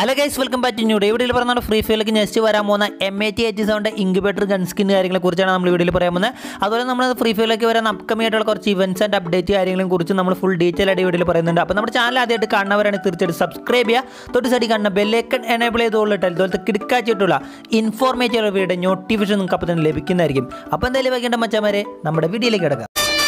hello guys welcome back to new day വീഡിയോയിൽ പറഞ്ഞാൽ free ഫയറിലേക്ക് നെക്സ്റ്റ് വരാൻ പോകുന്ന M A T H sound incubator gun skin കാര്യങ്ങളെ കുറിച്ചാണ് നമ്മൾ വീഡിയോയിൽ പറയാൻ പോകുന്നത് അതുപോലെ നമ്മൾ ഫ്രീ ഫയറിലേക്ക് വരാൻ അപ്കമിംഗ് ആയിട്ടുള്ള കുറച്ച് ഇവൻറ്റ്സ് ആൻഡ് അപ്ഡേറ്റ് കാര്യങ്ങളെ കുറിച്ച് നമ്മൾ ഫുൾ ഡീറ്റെയിൽ ആയിട്ട് വീഡിയോയിൽ പറയുന്നുണ്ട് അപ്പോൾ നമ്മുടെ ചാനൽ ആദ്യമായിട്ട് കാണുന്നവരാണെങ്കിൽ തീർച്ചയായിട്ടും സബ്സ്ക്രൈബ് ചെയ്യുക തൊട്ട് സൈഡിൽ കാണുന്ന ബെല്ലേക്കൺ എനേബിൾ ചെയ്തുകൊള്ളിട്ട് അതുപോലത്തെ കിടക്കാച്ചിട്ടുള്ള ഇൻഫോർമേറ്റീവ് വീഡിയോ നോട്ടിഫിക്കേഷൻ നിങ്ങൾക്ക് അപ്പോൾ തന്നെ ലഭിക്കുന്നതായിരിക്കും അപ്പോൾ എന്തായാലും വൈകേണ്ട മച്ചാമാരെ നമ്മുടെ വീഡിയോയിലേക്ക് കിടക്കാം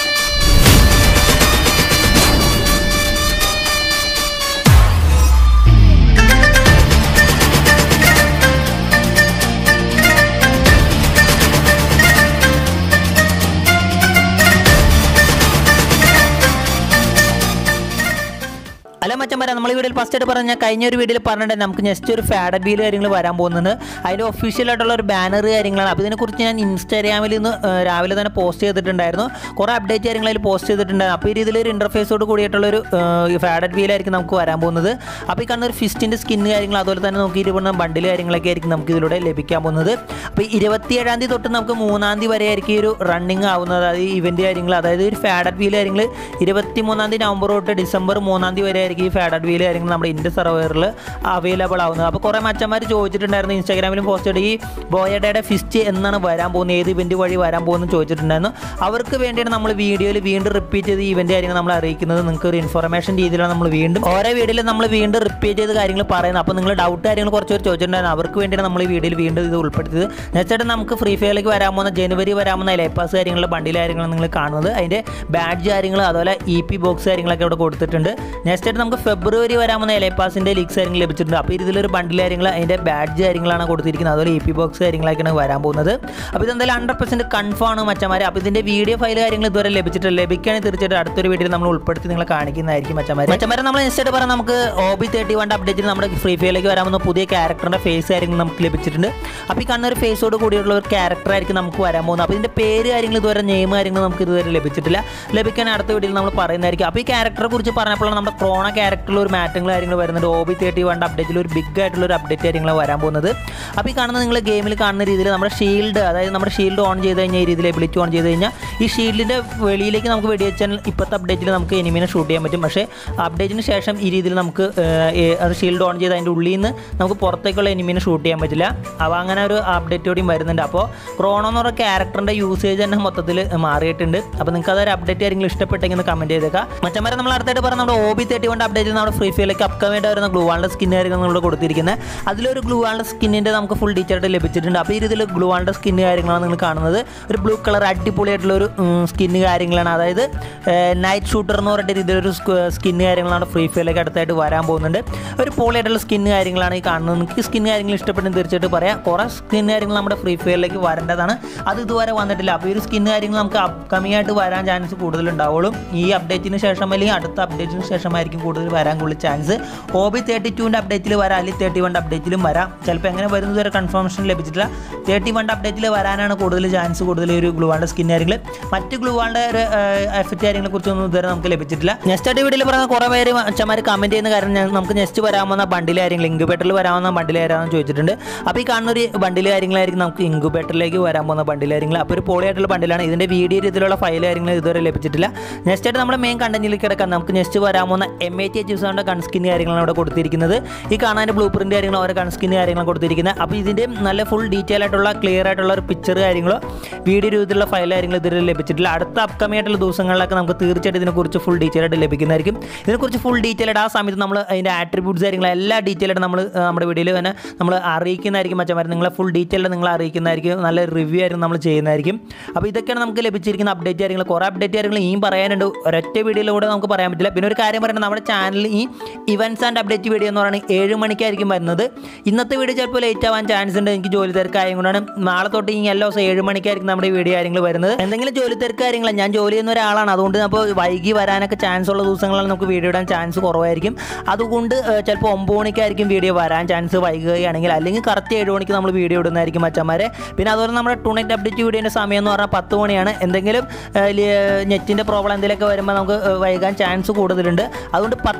അല്ല മച്ചന്മാരെ നമ്മൾ ഈ വീഡിയോയിൽ ഫസ്റ്റ് ആയിട്ട് പറഞ്ഞ കഴിഞ്ഞ ഒരു വീഡിയോയിൽ പറഞ്ഞിട്ട് നമുക്ക് നെക്സ്റ്റ് ഒരു ഫാഡഡ് വീൽ കാര്യങ്ങൾ വരാൻ പോകുന്നുണ്ട് അതിൽ ഒഫീഷ്യൽ ആയിട്ടുള്ള ഒരു ബാനർ കാര്യങ്ങളാണ് അപ്പോൾ ഇതിനെക്കുറിച്ച് ഞാൻ ഇൻസ്റ്റാഗ്രാമിൽ നിന്ന് ഏഹ്, രാവിലെ തന്നെ പോസ്റ്റ് ചെയ്തിട്ടുണ്ടായിരുന്നു കുറേ അപ്ഡേറ്റ് കാര്യങ്ങൾ അതിൽ പോസ്റ്റ് ചെയ്തിട്ടുണ്ടായിരുന്നു അപ്പോൾ ഈ രീതിയിൽ ഒരു ഇൻ്റർഫേസോട് കൂടിയിട്ടുള്ള ഒരു ഫാഡഡ് വീലായിരിക്കും നമുക്ക് വരാൻ പോകുന്നത് അപ്പോൾ ഈ കാണുന്ന ഒരു ഫിസ്റ്റിൻ്റെ സ്കിന്ന് കാര്യങ്ങൾ അതുപോലെ തന്നെ നമുക്ക് ഇരുപത് ബണ്ടിൽ കാര്യങ്ങളൊക്കെ ആയിരിക്കും നമുക്ക് ഇതിലൂടെ ലഭിക്കാൻ പോകുന്നത് അപ്പോൾ ഇരുപത്തിയേഴാം തീയതി തൊട്ട് നമുക്ക് മൂന്നാം തീയതി വരെ ആയിരിക്കും ഈ ഒരു റണ്ണിങ് ആവുന്നത് അതായത് ഇവൻറ്റ് കാര്യങ്ങൾ അതായത് ഒരു ഫാഡഡ് വീൽ കാര്യങ്ങൾ ഇരുപത്തി മൂന്നാം തീയതി നവംബർ തൊട്ട് ഡിസംബർ മൂന്നാം തീയതി വരെ ആയിരിക്കും ഈ ഫാഡഡ് വീൽ കാര്യങ്ങൾ നമ്മുടെ ഇന്ത്യ സെർവറിൽ അവൈലബിൾ ആവുന്നത് അപ്പോൾ കുറേ മച്ചന്മാർ ചോദിച്ചിട്ടുണ്ടായിരുന്നു ഇൻസ്റ്റാഗ്രാമിലും പോസ്റ്റ് ചെയ്ത് ഈ ബോയഡയുടെ ഫിസ്റ്റ് എന്നാണ് വരാൻ പോകുന്നത് ഏത് ഇവൻറ്റ് വഴി വരാൻ പോകുന്നത് ചോദിച്ചിട്ടുണ്ടായിരുന്നു അവർക്ക് വേണ്ടിയാണ് നമ്മൾ വീഡിയോയിൽ വീണ്ടും റിപ്പീറ്റ് ചെയ്ത് ഇവൻറ്റ് കാര്യങ്ങൾ നമ്മൾ അറിയിക്കുന്നത് നിങ്ങൾക്ക് ഒരു ഇൻഫർമേഷൻ രീതിയിലാണ് നമ്മൾ വീണ്ടും ഓരോ വീഡിയോയിൽ നമ്മൾ വീണ്ടും റിപ്പീറ്റ് ചെയ്ത് കാര്യങ്ങൾ പറയുന്നത് അപ്പോൾ നിങ്ങൾ ഡൗട്ട് കാര്യങ്ങൾ കുറച്ച് പേര് ചോദിച്ചിട്ടുണ്ടായിരുന്നു അവർക്ക് വേണ്ടിയാണ് നമ്മൾ ഈ വീഡിയോയിൽ വീണ്ടും ഇത് ഉൾപ്പെടുത്തിയത് നെക്സ്റ്റ് നമുക്ക് ഫ്രീ ഫയറിലേക്ക് വരാൻ പോകുന്ന ജനുവരി വരാൻ പോകുന്ന ലൈപ്പാസ് കാര്യങ്ങൾ ബണ്ടിൽ കാര്യങ്ങൾ നിങ്ങൾ കാണുന്നത് അതിൻ്റെ ബാഡ്ജ് കാര്യങ്ങൾ അതുപോലെ ഇ പി ബോക്സ് കാര്യങ്ങളൊക്കെ ഇവിടെ കൊടുത്തിട്ടുണ്ട് നെക്സ്റ്റ് ആയിട്ട് നമുക്ക് ഫെബ്രുവരി വരാൻ പോകുന്ന എലൈപ്പാസിൻ്റെ ലിങ്ക്സ് കാര്യങ്ങൾ ലഭിച്ചിട്ടുണ്ട് അപ്പോൾ ഇതിലൊരു ബണ്ടിൽ കാര്യങ്ങൾ അതിൻ്റെ ബാഡ്ജ് കാര്യങ്ങളാണ് കൊടുത്തിരിക്കുന്നത് അതുപോലെ ഇ പി ബോക്സ് കാര്യങ്ങളൊക്കെയാണ് വരാൻ പോകുന്നത് അപ്പോൾ ഇതെന്തായാലും ഹൺഡ്രഡ് പെർസെൻറ്റ് കൺഫേം ആണ് മച്ചന്മാരെ അപ്പോൾ ഇതിൻ്റെ വീഡിയോ ഫയൽ കാര്യങ്ങൾ ഇതുവരെ ലഭിച്ചിട്ടില്ല ലഭിക്കുകയാണെങ്കിൽ തീർച്ചയായിട്ടും അടുത്തൊരു വീഡിയോയിൽ നമ്മൾ ഉൾപ്പെടുത്തി നിങ്ങളെ കാണിക്കുന്നതായിരിക്കും മച്ചന്മാരെ മച്ചന്മാരെ നമ്മൾ നെക്സ്റ്റ് ആയിട്ട് പറയാം നമുക്ക് ഒ ബി തേർട്ടി വൺ അപ്ഡേറ്റിൽ നമ്മുടെ ഫ്രീ ഫയറിലേക്ക് വരാൻ പോകുന്ന പുതിയ ക്യാരക്ടറിൻ്റെ ഫേസ് കാര്യങ്ങൾ നമുക്ക് ലഭിച്ചിട്ടുണ്ട് അപ്പോൾ ഈ കാണുന്ന ഒരു ഫേസോട് കൂടിയുള്ള ഒരു ക്യാരക്ടർ ആയിരിക്കും നമുക്ക് വരാൻ പോകുന്നത് അപ്പോൾ ഇതിൻ്റെ പേര് കാര്യങ്ങൾ ഇതുവരെ നെയിം കാര്യങ്ങൾ നമുക്ക് ഇതുവരെ ലഭിച്ചിട്ടില്ല ലഭിക്കാൻ അടുത്ത വീഡിയോയിൽ നമ്മൾ പറയുന്നതായിരിക്കും അപ്പോൾ ഈ ക്യാരക്ടറെ കുറിച്ച് പറഞ്ഞപ്പോഴാണ് നമ്മുടെ ക്രോണ ക്യാരക്ടറിൽ ഒരു മാറ്റങ്ങൾ കാര്യങ്ങൾ വരുന്നുണ്ട് ഒ ബി തേർട്ടി വൺ അപ്ഡേറ്റിൽ ഒരു ബിഗ് ആയിട്ടുള്ള ഒരു അപ്ഡേറ്റ് കാര്യങ്ങൾ വരാൻ പോകുന്നത് അപ്പോൾ ഈ കാണുന്ന നിങ്ങൾ ഗെയിമിൽ കാണുന്ന രീതിയിൽ നമ്മുടെ ഷീൽഡ് അതായത് നമ്മുടെ ഷീൽഡ് ഓൺ ചെയ്ത് കഴിഞ്ഞാൽ ഈ രീതിയിൽ എബിലിറ്റി ഓൺ ചെയ്ത് കഴിഞ്ഞാൽ ഈ ഷീൽഡിൻ്റെ വെളിയിലേക്ക് നമുക്ക് വെടിവെച്ചാൽ ഇപ്പോഴത്തെ അപ്ഡേറ്റിൽ നമുക്ക് എനിമിനെ ഷൂട്ട് ചെയ്യാൻ പറ്റും പക്ഷേ അപ്ഡേറ്റിന് ശേഷം ഈ രീതിയിൽ നമുക്ക് ഏഹ്, ഏഹ്, അത് ഷീൽഡ് ഓൺ ചെയ്ത് അതിൻ്റെ ഉള്ളിൽ നിന്ന് നമുക്ക് പുറത്തേക്കുള്ള എനിമിനെ ഷൂട്ട് ചെയ്യാൻ പറ്റില്ല അപ്പോൾ അങ്ങനെ ഒരു അപ്ഡേറ്റ് കൂടിയും വരുന്നുണ്ട് അപ്പോൾ ക്രോണോ എന്ന് പറയുന്ന ക്യാരക്ടറിൻ്റെ യൂസേജ് തന്നെ മൊത്തത്തിൽ മാറിയിട്ടുണ്ട് അപ്പോൾ നിങ്ങൾക്ക് അതൊരു അപ്ഡേറ്റ് ആരെങ്കിലും ഇഷ്ടപ്പെട്ടെങ്കിൽ ഒന്ന് കമൻറ്റ് ചെയ്തേക്കാം മറ്റന്മാരെ നമ്മൾ അടുത്തായിട്ട് പറഞ്ഞ നമ്മുടെ ഒ ബി തേർട്ടി കൊണ്ട് അപ്ഡേറ്റ് നമ്മുടെ ഫ്രീ ഫയറിലേക്ക് അപ്കമായിട്ട് വരുന്ന ഗ്ലൂ ആളുടെ സ്കിൻ കാര്യങ്ങൾ നമ്മൾ കൊടുത്തിരിക്കുന്നത് അതിലൊരു ഗ്ലൂ ആളുടെ സ്കിന്നിൻ്റെ നമുക്ക് ഫുൾ ഡീറ്റെയിൽ ആയിട്ട് ലഭിച്ചിട്ടുണ്ട് അപ്പോൾ ഈ രീതിയിൽ ഗ്ലൂ ആളുടെ സ്കിൻ കാര്യങ്ങളാണ് നിങ്ങൾ കാണുന്നത് ഒരു ബ്ലൂ കളർ അടിപൊളിയായിട്ടുള്ള ഒരു സ്കിന്ന് കാര്യങ്ങളാണ് അതായത് നൈറ്റ് ഷൂട്ടർ എന്ന് പറഞ്ഞിട്ട് രീതിയിലൊരു സ്കിന്ന് കാര്യങ്ങളാണ് ഫ്രീ ഫയറിലേക്ക് അടുത്തായിട്ട് വരാൻ പോകുന്നുണ്ട് ഒരു പോളിയായിട്ടുള്ള സ്കിന്ന് കാര്യങ്ങളാണ് ഈ കാണുന്നത് നിങ്ങൾക്ക് സ്കിൻ കാര്യങ്ങൾ ഇഷ്ടപ്പെടുന്ന തീർച്ചയായിട്ടും പറയാം കുറേ സ്കിൻ കാര്യങ്ങൾ നമ്മുടെ ഫ്രീ ഫയറിലേക്ക് വരേണ്ടതാണ് അത് ഇതുവരെ വന്നിട്ടില്ല അപ്പോൾ ഈ ഒരു സ്കിൻ കാര്യങ്ങൾ നമുക്ക് അപ്കമിംഗ് ആയിട്ട് വരാൻ ചാൻസ് കൂടുതലുണ്ടാവുള്ളൂ ഈ അപ്ഡേറ്റിന് ശേഷം അല്ലെങ്കിൽ അടുത്ത അപ്ഡേറ്റിന് ശേഷമായിരിക്കും കൂടുതൽ വരാൻ കൂടുതൽ ചാൻസ് ഒ ബി തേർട്ടി ടുവിൻ്റെ അപ്ഡേറ്റിൽ വരാം അല്ലെങ്കിൽ തേർട്ടി വൺ അപ്ഡേറ്റിലും വരാം ചിലപ്പോൾ എങ്ങനെ വരുന്നത് വരെ കൺഫർമേഷൻ ലഭിച്ചിട്ടില്ല തേർട്ടി വൺ അപ്ഡേറ്റിൽ വരാനാണ് കൂടുതൽ ചാൻസ് കൂടുതൽ ഈ ഒരു ഗ്ലൂവാളുടെ സ്കിൻ കാര്യങ്ങൾ മറ്റ് ഗ്ലൂവാളുടെ ഒരു എഫക്റ്റ് കാര്യങ്ങളെ കുറിച്ചൊന്നും ഇതുവരെ നമുക്ക് ലഭിച്ചിട്ടില്ല നെക്സ്റ്റ് ആയിട്ട് വീഡിയോയിൽ പറയുന്ന കുറേ പേര് അച്ഛന്മാർ കമൻറ്റ് ചെയ്യുന്ന കാര്യം ഞാൻ- നമുക്ക് നെക്സ്റ്റ് വരാവുന്ന ബണ്ടിൽ കാര്യങ്ങൾ ഇൻക്യുബേറ്ററിൽ വരാവുന്ന ബണ്ടിൽ ആരാണെന്ന് ചോദിച്ചിട്ടുണ്ട് അപ്പോൾ ഈ കാണുന്ന ഒരു ബണ്ടിൽ കാര്യങ്ങളായിരിക്കും നമുക്ക് ഇൻക്യുബേറ്ററിലേക്ക് വരാൻ പോകുന്ന ബണ്ടിൽ കാര്യങ്ങൾ അപ്പോൾ ഒരു പോളിയായിട്ടുള്ള ബണ്ടിലാണ് ഇതിൻ്റെ വീഡിയോ രീതിയിലുള്ള ഫയൽ കാര്യങ്ങൾ ഇതുവരെ ലഭിച്ചിട്ടില്ല നെക്സ്റ്റ് ആയിട്ട് നമ്മുടെ മെയിൻ കണ്ടന്റിലേക്ക് കിടക്കാം നമുക്ക് നെക്സ്റ്റ് വരാൻ പോകുന്ന എം എ ടി എച്ച് യൂസാണ്ട് കൺസ്കിൻ കാര്യങ്ങളാണ് ഇവിടെ കൊടുത്തിരിക്കുന്നത് ഈ കാണാൻ ബ്ലൂ പ്രിന്റ് കാര്യങ്ങൾ ഓരോ കൺസ്കിൻ കാര്യങ്ങളും കൊടുത്തിരിക്കുന്നത് അപ്പോൾ ഇതിൻ്റെ നല്ല ഫുൾ ഡീറ്റെയിൽ ആയിട്ടുള്ള ക്ലിയർ ആയിട്ടുള്ള ഒരു പിക്ചർ കാര്യങ്ങളോ വീഡിയോ രൂപത്തിലുള്ള ഫയൽ കാര്യങ്ങൾ ഇതുവരെ ലഭിച്ചിട്ടില്ല അടുത്ത അപ്കമിംഗ് ആയിട്ടുള്ള ദിവസങ്ങളിലൊക്കെ നമുക്ക് തീർച്ചയായിട്ടും ഇതിനെക്കുറിച്ച് ഫുൾ ഡീറ്റെയിൽ ആയിട്ട് ലഭിക്കുന്നതായിരിക്കും ഇതിനെക്കുറിച്ച് ഫുൾ ഡീറ്റെയിൽ ആയിട്ട് ആ സമയത്ത് നമ്മൾ അതിൻ്റെ ആട്രിബ്യൂട്ട്സ് കാര്യങ്ങൾ എല്ലാ ഡീറ്റെയിൽ ആയിട്ട് നമ്മൾ ആ, നമ്മുടെ വീഡിയോയിൽ തന്നെ നമ്മൾ അറിയിക്കുന്നതായിരിക്കും മച്ചന്മാർ നിങ്ങളെ ഫുൾ ഡീറ്റെയിൽ നിങ്ങൾ അറിയിക്കുന്നതായിരിക്കും നല്ല റിവ്യൂ ആയിരുന്നു നമ്മൾ ചെയ്യുന്നതായിരിക്കും അപ്പോൾ ഇതൊക്കെയാണ് നമുക്ക് ലഭിച്ചിരിക്കുന്ന അപ്ഡേറ്റ് കാര്യങ്ങൾ കുറേ അപ്ഡേറ്റ് കാര്യങ്ങൾ ഇനിയും പറയാനുണ്ട് ഒരൊറ്റ വീഡിയോയിലൂടെ നമുക്ക് പറയാൻ പറ്റില്ല പിന്നെ ഒരു കാര്യം പറയുന്നത് നമ്മുടെ ചാനലിൽ ഈ ഇവൻറ്റ്സ് ആൻഡ് അപ്ഡേറ്റ് വീഡിയോ എന്ന് പറയുന്നത് ഏഴ് മണിക്കായിരിക്കും വരുന്നത് ഇന്നത്തെ വീഡിയോ ചിലപ്പോൾ ലേറ്റ് ആവാൻ ചാൻസ് ഉണ്ട് എനിക്ക് ജോലി തിരക്കായത് കൊണ്ടാണ് നാളെ തൊട്ട് ഈ എല്ലാ ദിവസം ഏഴ് മണിക്കായിരിക്കും നമ്മുടെ വീഡിയോ കാര്യങ്ങൾ വരുന്നത് എന്തെങ്കിലും ജോലി തിരക്ക് കാര്യങ്ങൾ ഞാൻ ജോലി ചെയ്യുന്ന ഒരാളാണ് അതുകൊണ്ട് അപ്പോൾ വൈകി വരാനൊക്കെ ചാൻസ് ഉള്ള ദിവസങ്ങളിൽ നമുക്ക് വീഡിയോ ഇടാൻ ചാൻസ് കുറവായിരിക്കും അതുകൊണ്ട് ഏഹ്, ചിലപ്പോൾ ഒമ്പത് മണിക്കായിരിക്കും വീഡിയോ വരാൻ ചാൻസ് വൈകുകയാണെങ്കിൽ അല്ലെങ്കിൽ കറക്റ്റ് ഏഴ് മണിക്ക് നമ്മൾ വീഡിയോ ഇടുന്നതായിരിക്കും മച്ചന്മാരെ പിന്നെ അതുപോലെ നമ്മുടെ ടൂണറ്റ് അപ്ഡേറ്റ് വീഡിയോൻ്റെ സമയം എന്ന് പറഞ്ഞാൽ പത്ത് മണിയാണ് എന്തെങ്കിലും നെറ്റിൻ്റെ പ്രോബ്ലം എന്തെങ്കിലുമൊക്കെ വരുമ്പോൾ നമുക്ക് ഏഹ്, വൈകാൻ ചാൻസ് കൂടുതലുണ്ട് അതുകൊണ്ട് പത്തര പത്ത്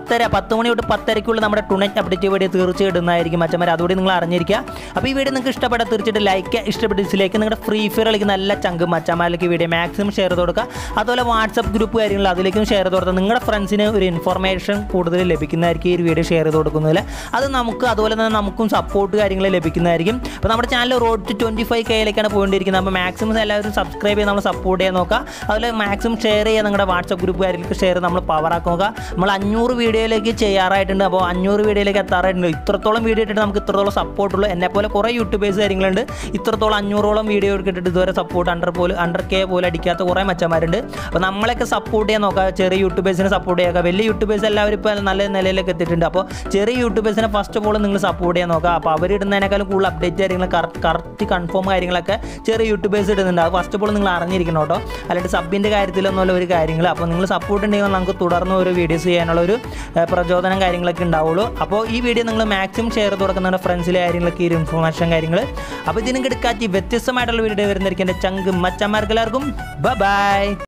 പത്ത് മണി തൊട്ട് പത്തരയ്ക്കുള്ള നമ്മുടെ ടുണറ്റ് അപ്ഡേറ്റ് വീഡിയോ തീർച്ചയായിട്ടും ഇടുന്നതായിരിക്കും മച്ചന്മാർ അതുകൂടി നിങ്ങൾ അറിഞ്ഞിരിക്കുക അപ്പോൾ ഈ വീഡിയോ നിങ്ങൾക്ക് ഇഷ്ടപ്പെട്ട തീർച്ചയായിട്ടും ലൈക്ക് ഇഷ്ടപ്പെട്ട ഡിസ്ലൈക്ക് നിങ്ങളുടെ ഫ്രീ ഫയർ കളിക്കുന്ന നല്ല ചങ്ക് മച്ചന്മാരിലേക്ക് വീഡിയോ മാക്സിമം ഷെയർ ചെയ്ത് കൊടുക്കുക അതുപോലെ വാട്സപ്പ് ഗ്രൂപ്പ് കാര്യങ്ങൾ അതിലേക്കും ഷെയർ ചെയ്ത് കൊടുത്താൽ നിങ്ങളുടെ ഫ്രണ്ട്സിന് ഒരു ഇൻഫർമേഷൻ കൂടുതൽ ലഭിക്കുന്നതായിരിക്കും ഈ ഒരു വീഡിയോ ഷെയർ ചെയ്ത് കൊടുക്കുന്നതിൽ അത് നമുക്ക് അതുപോലെ തന്നെ നമുക്കും സപ്പോർട്ട് കാര്യങ്ങൾ ലഭിക്കുന്നതായിരിക്കും അപ്പോൾ നമ്മുടെ channel road to twenty five കെയിലേക്കാണ് പോയിക്കൊണ്ടിരിക്കുന്നത് അപ്പോൾ മാക്സിമം എല്ലാവരും സബ്സ്ക്രൈബ് ചെയ്ത് നമ്മൾ സപ്പോർട്ട് ചെയ്യാൻ നോക്കുക അതുപോലെ മാക്സിമം ഷെയർ ചെയ്യുക നിങ്ങളുടെ വാട്സപ്പ് ഗ്രൂപ്പ് കാര്യങ്ങൾക്ക് ഷെയർ നമ്മൾ പവറാക്കി നോക്കുക നമ്മൾ അഞ്ഞൂറ് വീഡിയോയിലേക്ക് ചെയ്യാറായിട്ടുണ്ട് അപ്പോൾ അഞ്ഞൂറ് വീഡിയോയിലേക്ക് എത്താറായിട്ടുണ്ട് ഇത്രത്തോളം വീഡിയോ ഇട്ടിട്ട് നമുക്ക് ഇത്രത്തോളം സപ്പോർട്ടുള്ളൂ എന്നെ പോലെ കുറേ യൂട്യൂബേഴ്സ് കാര്യങ്ങളുണ്ട് ഇത്രത്തോളം അഞ്ഞൂറോളം വീഡിയോ ഇട്ടിട്ട് ഇതുവരെ സപ്പോർട്ട് അണ്ടർ പോലും അണ്ടർ കെ പോലും അടിക്കാത്ത കുറേ മച്ചന്മാരുണ്ട് അപ്പോൾ നമ്മളൊക്കെ സപ്പോർട്ട് ചെയ്യാൻ നോക്കുക ചെറിയ യൂട്യൂബേഴ്സിനെ സപ്പോർട്ട് ചെയ്യുക വലിയ യൂട്യൂബേഴ്സ് എല്ലാവരും ഇപ്പോൾ നല്ല നിലയിലേക്ക് എത്തിയിട്ടുണ്ട് അപ്പോൾ ചെറിയ യൂട്യൂബേഴ്സിനെ ഫസ്റ്റ് ഓഫ് ഓൾ നിങ്ങൾ സപ്പോർട്ട് ചെയ്യാൻ നോക്കുക അപ്പോൾ അവർ ഇടുന്നതിനേക്കാളും കൂടുതൽ അപ്ഡേറ്റ് കാര്യങ്ങൾ കറക്റ്റ് കൺഫേം കാര്യങ്ങളൊക്കെ ചെറിയ യൂട്യൂബേഴ്സ് ഇടുന്നുണ്ട് അത് ഫസ്റ്റ് ഓഫ് ഓൾ നിങ്ങൾ അറിഞ്ഞിരിക്കണം കേട്ടോ അല്ലാണ്ട് സബിൻ്റെ കാര്യത്തിലൊന്നുമല്ല ഒരു കാര്യങ്ങൾ അപ്പോൾ നിങ്ങൾ സപ്പോർട്ട് ഉണ്ടെങ്കിൽ നമുക്ക് തുടർന്ന് ഒരു വീഡിയോസ് ചെയ്യാനുള്ള ഒരു ഏഹ്, പ്രചോദനം കാര്യങ്ങളൊക്കെ ഉണ്ടാവുള്ളൂ അപ്പോൾ ഈ വീഡിയോ നിങ്ങൾ മാക്സിമം ഷെയർ ചെയ്ത് കൊടുക്കുന്ന ഫ്രണ്ട്സിലെ കാര്യങ്ങളൊക്കെ ഈ ഒരു ഇൻഫർമേഷൻ കാര്യങ്ങൾ അപ്പോൾ ഇതിനും കിടക്കാറ്റി വ്യത്യസ്തമായിട്ടുള്ള വീഡിയോ വരുന്നതായിരിക്കും എൻ്റെ ചങ്ക് മച്ചന്മാർക്ക് എല്ലാവർക്കും ബൈ